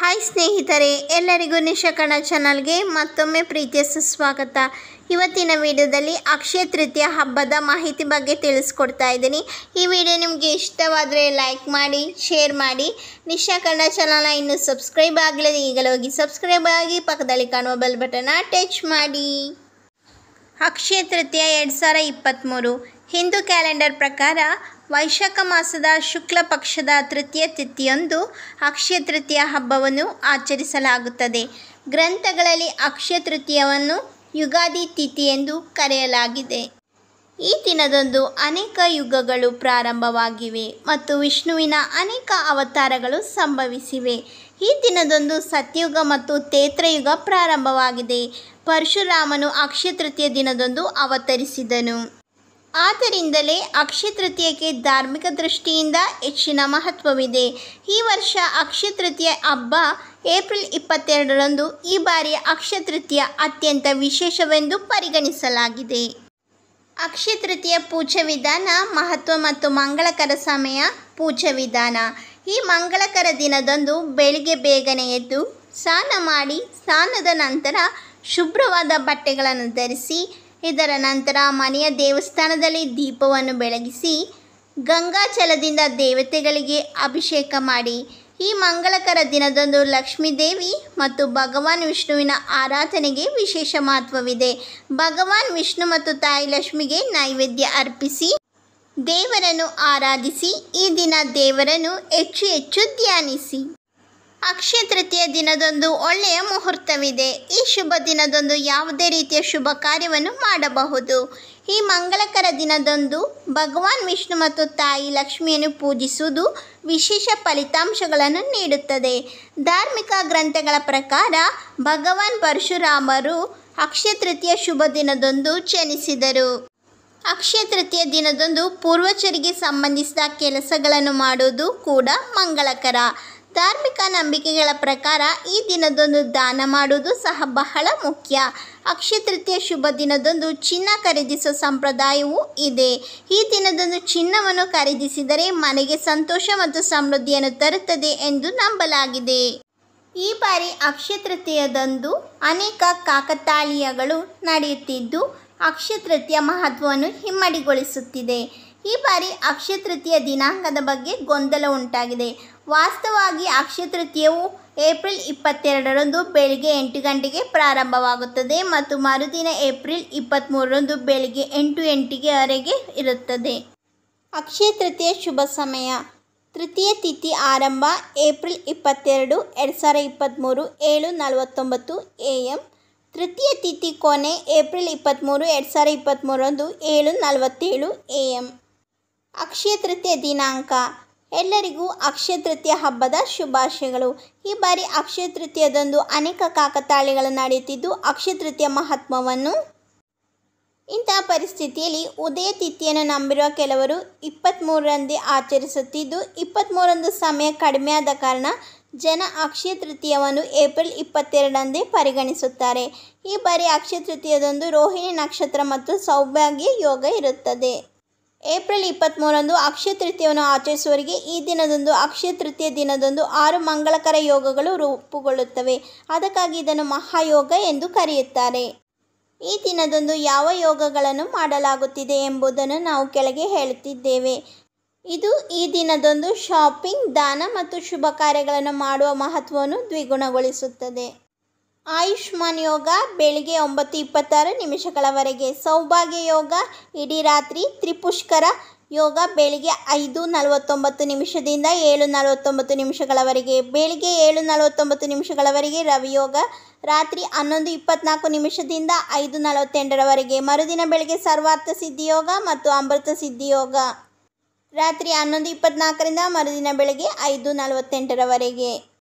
hi ಸ್ನೇಹಿತರೆ ಎಲ್ಲರಿಗೂ ನಿಶಕಣ ಚಾನಲ್ಗೆ ಮತ್ತೊಮ್ಮೆ ಪ್ರೀತಿಯ ಸುಸ್ವಾಗತ ಇವತ್ತಿನ ವಿಡಿಯೋದಲ್ಲಿ ಅಕ್ಷಯ ತೃತೀಯ ಹಬ್ಬದ ಮಾಹಿತಿ ಬಗ್ಗೆ ತಿಳಿಸ್ಕೊಡ್ತಾ ಇದ್ದೀನಿ ಈ ವಿಡಿಯೋ ನಿಮಗೆ ಇಷ್ಟವಾದರೆ ಲೈಕ್ ಮಾಡಿ ಶೇರ್ ಮಾಡಿ ನಿಶಾ ಕನ್ನಡ ಚಾನಲ್ನ ಇನ್ನೂ ಸಬ್ಸ್ಕ್ರೈಬ್ ಆಗಲಿದೆ ಈಗಲೇ ಹೋಗಿ ಸಬ್ಸ್ಕ್ರೈಬ್ ಆಗಿ ಪಕ್ಕದಲ್ಲಿ ಕಾಣುವ ಬೆಲ್ ಬಟನ್ನ ಟಚ್ ಮಾಡಿ ಅಕ್ಷಯ ತೃತೀಯ ಎರಡು ಸಾವಿರ ಇಪ್ಪತ್ತ್ಮೂರು ಹಿಂದೂ ಕ್ಯಾಲೆಂಡರ್ ಪ್ರಕಾರ ವೈಶಾಖ ಮಾಸದ ಶುಕ್ಲ ಪಕ್ಷದ ತೃತೀಯ ತಿಥಿಯಂದು ಅಕ್ಷಯ ತೃತೀಯ ಹಬ್ಬವನ್ನು ಆಚರಿಸಲಾಗುತ್ತದೆ ಗ್ರಂಥಗಳಲ್ಲಿ ಅಕ್ಷಯ ತೃತೀಯವನ್ನು ಯುಗಾದಿ ತಿಥಿ ಎಂದು ಕರೆಯಲಾಗಿದೆ ಈ ದಿನದಂದು ಅನೇಕ ಯುಗಗಳು ಪ್ರಾರಂಭವಾಗಿವೆ ಮತ್ತು ವಿಷ್ಣುವಿನ ಅನೇಕ ಅವತಾರಗಳು ಸಂಭವಿಸಿವೆ ಈ ದಿನದಂದು ಸತ್ಯುಗ ಮತ್ತು ತೇತ್ರಯುಗ ಪ್ರಾರಂಭವಾಗಿದೆ ಪರಶುರಾಮನು ಅಕ್ಷಯ ತೃತೀಯ ದಿನದಂದು ಅವತರಿಸಿದನು ಆದ್ದರಿಂದಲೇ ಅಕ್ಷಯ ತೃತೀಯಕ್ಕೆ ಧಾರ್ಮಿಕ ದೃಷ್ಟಿಯಿಂದ ಹೆಚ್ಚಿನ ಮಹತ್ವವಿದೆ ಈ ವರ್ಷ ಅಕ್ಷಯ ತೃತೀಯ ಹಬ್ಬ ಏಪ್ರಿಲ್ ಇಪ್ಪತ್ತೆರಡರಂದು ಈ ಬಾರಿಯ ಅಕ್ಷಯ ತೃತೀಯ ಅತ್ಯಂತ ವಿಶೇಷವೆಂದು ಪರಿಗಣಿಸಲಾಗಿದೆ ಅಕ್ಷಯ ತೃತೀಯ ಪೂಜಾ ವಿಧಾನ ಮಹತ್ವ ಮತ್ತು ಮಂಗಳಕರ ಸಮಯ ಪೂಜಾ ವಿಧಾನ ಈ ಮಂಗಳಕರ ದಿನದಂದು ಬೆಳಿಗ್ಗೆ ಬೇಗನೆ ಎದ್ದು ಸ್ನಾನ ಮಾಡಿ ಸ್ನಾನದ ನಂತರ ಶುಭ್ರವಾದ ಬಟ್ಟೆಗಳನ್ನು ಧರಿಸಿ ಇದರ ನಂತರ ಮನೆಯ ದೇವಸ್ಥಾನದಲ್ಲಿ ದೀಪವನ್ನು ಬೆಳಗಿಸಿ ಗಂಗಾಜಲದಿಂದ ದೇವತೆಗಳಿಗೆ ಅಭಿಷೇಕ ಮಾಡಿ ಈ ಮಂಗಳಕರ ದಿನದಂದು ಲಕ್ಷ್ಮೀದೇವಿ ಮತ್ತು ಭಗವಾನ್ ವಿಷ್ಣುವಿನ ಆರಾಧನೆಗೆ ವಿಶೇಷ ಮಹತ್ವವಿದೆ ಭಗವಾನ್ ವಿಷ್ಣು ಮತ್ತು ತಾಯಿ ಲಕ್ಷ್ಮಿಗೆ ನೈವೇದ್ಯ ಅರ್ಪಿಸಿ ದೇವರನ್ನು ಆರಾಧಿಸಿ ಈ ದಿನ ದೇವರನ್ನು ಹೆಚ್ಚು ಹೆಚ್ಚು ಧ್ಯಾನಿಸಿ ಅಕ್ಷಯ ತೃತೀಯ ದಿನದಂದು ಒಳ್ಳೆಯ ಮುಹೂರ್ತವಿದೆ ಈ ಶುಭ ದಿನದಂದು ಯಾವುದೇ ರೀತಿಯ ಶುಭ ಕಾರ್ಯವನ್ನು ಮಾಡಬಹುದು ಈ ಮಂಗಳಕರ ದಿನದಂದು ಭಗವಾನ್ ವಿಷ್ಣು ಮತ್ತು ತಾಯಿ ಲಕ್ಷ್ಮಿಯನ್ನು ಪೂಜಿಸುವುದು ವಿಶೇಷ ಫಲಿತಾಂಶಗಳನ್ನು ನೀಡುತ್ತದೆ ಧಾರ್ಮಿಕ ಗ್ರಂಥಗಳ ಪ್ರಕಾರ ಭಗವಾನ್ ಪರಶುರಾಮರು ಅಕ್ಷಯ ತೃತೀಯ ಶುಭ ದಿನದಂದು ಜನಿಸಿದರು ಅಕ್ಷಯ ತೃತೀಯ ದಿನದಂದು ಪೂರ್ವಜರಿಗೆ ಸಂಬಂಧಿಸಿದ ಕೆಲಸಗಳನ್ನು ಮಾಡುವುದು ಕೂಡ ಮಂಗಳಕರ ಧಾರ್ಮಿಕ ನಂಬಿಕೆಗಳ ಪ್ರಕಾರ ಈ ದಿನದಂದು ದಾನ ಮಾಡುವುದು ಸಹ ಬಹಳ ಮುಖ್ಯ ಅಕ್ಷಯ ತೃತೀಯ ಶುಭ ದಿನದಂದು ಚಿನ್ನ ಖರೀದಿಸುವ ಸಂಪ್ರದಾಯವೂ ಇದೆ ಈ ದಿನದಂದು ಚಿನ್ನವನ್ನು ಖರೀದಿಸಿದರೆ ಮನೆಗೆ ಸಂತೋಷ ಮತ್ತು ಸಮೃದ್ಧಿಯನ್ನು ತರುತ್ತದೆ ಎಂದು ನಂಬಲಾಗಿದೆ ಈ ಬಾರಿ ಅಕ್ಷಯ ತೃತೀಯದಂದು ಅನೇಕ ಕಾಕತಾಳೀಯಗಳು ನಡೆಯುತ್ತಿದ್ದು ಅಕ್ಷಯ ತೃತೀಯ ಮಹತ್ವವನ್ನು ಹಿಮ್ಮಡಿಗೊಳಿಸುತ್ತಿದೆ ಈ ಬಾರಿ ಅಕ್ಷಯ ತೃತೀಯ ದಿನಾಂಕದ ಬಗ್ಗೆ ಗೊಂದಲ ಉಂಟಾಗಿದೆ ವಾಸ್ತವವಾಗಿ ಅಕ್ಷಯ ತೃತೀಯವು ಏಪ್ರಿಲ್ ಇಪ್ಪತ್ತೆರಡರಂದು ಬೆಳಿಗ್ಗೆ ಎಂಟು ಗಂಟೆಗೆ ಪ್ರಾರಂಭವಾಗುತ್ತದೆ ಮತ್ತು ಮರುದಿನ ಏಪ್ರಿಲ್ ಇಪ್ಪತ್ತ್ಮೂರರಂದು ಬೆಳಿಗ್ಗೆ ಎಂಟು ಎಂಟಿಗೆವರೆಗೆ ಇರುತ್ತದೆ ಅಕ್ಷಯ ತೃತೀಯ ಶುಭ ಸಮಯ ತೃತೀಯ ತಿಥಿ ಆರಂಭ ಏಪ್ರಿಲ್ ಇಪ್ಪತ್ತೆರಡು ಎರಡು ಸಾವಿರ ಇಪ್ಪತ್ತ್ಮೂರು ಏಳು ನಲವತ್ತೊಂಬತ್ತು ಎ ಎಮ್ ತೃತೀಯ ತಿಥಿ ಕೊನೆ ಏಪ್ರಿಲ್ ಇಪ್ಪತ್ತ್ಮೂರು ಎರಡು ಸಾವಿರ ಇಪ್ಪತ್ತ್ಮೂರರಂದು ಏಳು ನಲವತ್ತೇಳು ಎ ಎಮ್ ಅಕ್ಷಯ ತೃತೀಯ ದಿನಾಂಕ ಎಲ್ಲರಿಗೂ ಅಕ್ಷಯ ತೃತೀಯ ಹಬ್ಬದ ಶುಭಾಶಯಗಳು ಈ ಬಾರಿ ಅಕ್ಷಯ ತೃತೀಯದಂದು ಅನೇಕ ಕಾಕತಾಳೀಗಳು ನಡೆಯುತ್ತಿದ್ದು ಅಕ್ಷಯ ತೃತೀಯ ಮಹತ್ವವನ್ನು ಇಂತಹ ಪರಿಸ್ಥಿತಿಯಲ್ಲಿ ಉದಯ ತಿಥಿಯನ್ನು ನಂಬಿರುವ ಕೆಲವರು ಇಪ್ಪತ್ತ್ಮೂರರಂದೇ ಆಚರಿಸುತ್ತಿದ್ದು ಇಪ್ಪತ್ತ್ಮೂರರಂದು ಸಮಯ ಕಡಿಮೆಯಾದ ಕಾರಣ ಜನ ಅಕ್ಷಯ ತೃತೀಯವನ್ನು ಏಪ್ರಿಲ್ ಇಪ್ಪತ್ತೆರಡರಂದೇ ಪರಿಗಣಿಸುತ್ತಾರೆ ಈ ಬಾರಿ ಅಕ್ಷಯ ತೃತೀಯದಂದು ರೋಹಿಣಿ ನಕ್ಷತ್ರ ಮತ್ತು ಸೌಭಾಗ್ಯ ಯೋಗ ಇರುತ್ತದೆ ಏಪ್ರಿಲ್ ಇಪ್ಪತ್ತ್ಮೂರರಂದು ಅಕ್ಷಯ ತೃತೀಯವನ್ನು ಆಚರಿಸುವವರಿಗೆ ಈ ದಿನದಂದು ಅಕ್ಷಯ ತೃತೀಯ ದಿನದಂದು ಆರು ಮಂಗಳಕರ ಯೋಗಗಳು ರೂಪುಗೊಳ್ಳುತ್ತವೆ ಅದಕ್ಕಾಗಿ ಇದನ್ನು ಮಹಾಯೋಗ ಎಂದು ಕರೆಯುತ್ತಾರೆ ಈ ದಿನದಂದು ಯಾವ ಯೋಗಗಳನ್ನು ಮಾಡಲಾಗುತ್ತಿದೆ ಎಂಬುದನ್ನು ನಾವು ಕೆಳಗೆ ಹೇಳುತ್ತಿದ್ದೇವೆ ಇದು ಈ ದಿನದಂದು ಶಾಪಿಂಗ್ ದಾನ ಮತ್ತು ಶುಭ ಕಾರ್ಯಗಳನ್ನು ಮಾಡುವ ಮಹತ್ವವನ್ನು ದ್ವಿಗುಣಗೊಳಿಸುತ್ತದೆ ಆಯುಷ್ಮಾನ್ ಯೋಗ ಬೆಳಿಗ್ಗೆ ಒಂಬತ್ತು ಇಪ್ಪತ್ತಾರು ನಿಮಿಷಗಳವರೆಗೆ ಸೌಭಾಗ್ಯ ಯೋಗ ಇಡೀ ರಾತ್ರಿ ತ್ರಿಪುಷ್ಕರ ಯೋಗ ಬೆಳಿಗ್ಗೆ ಐದು ನಲವತ್ತೊಂಬತ್ತು ನಿಮಿಷದಿಂದ ಏಳು ನಲವತ್ತೊಂಬತ್ತು ನಿಮಿಷಗಳವರೆಗೆ ಬೆಳಿಗ್ಗೆ ಏಳು ನಲವತ್ತೊಂಬತ್ತು ನಿಮಿಷಗಳವರೆಗೆ ರವಿಯೋಗ ರಾತ್ರಿ ಹನ್ನೊಂದು ಇಪ್ಪತ್ನಾಲ್ಕು ನಿಮಿಷದಿಂದ ಐದು ನಲವತ್ತೆಂಟರವರೆಗೆ ಮರುದಿನ ಬೆಳಗ್ಗೆ ಸರ್ವಾರ್ಥ ಸಿದ್ಧಿಯೋಗ ಮತ್ತು ಅಮೃತ ಸಿದ್ಧಿಯೋಗ ರಾತ್ರಿ ಹನ್ನೊಂದು ಇಪ್ಪತ್ನಾಲ್ಕರಿಂದ ಮರುದಿನ ಬೆಳಗ್ಗೆ ಐದು ನಲವತ್ತೆಂಟರವರೆಗೆ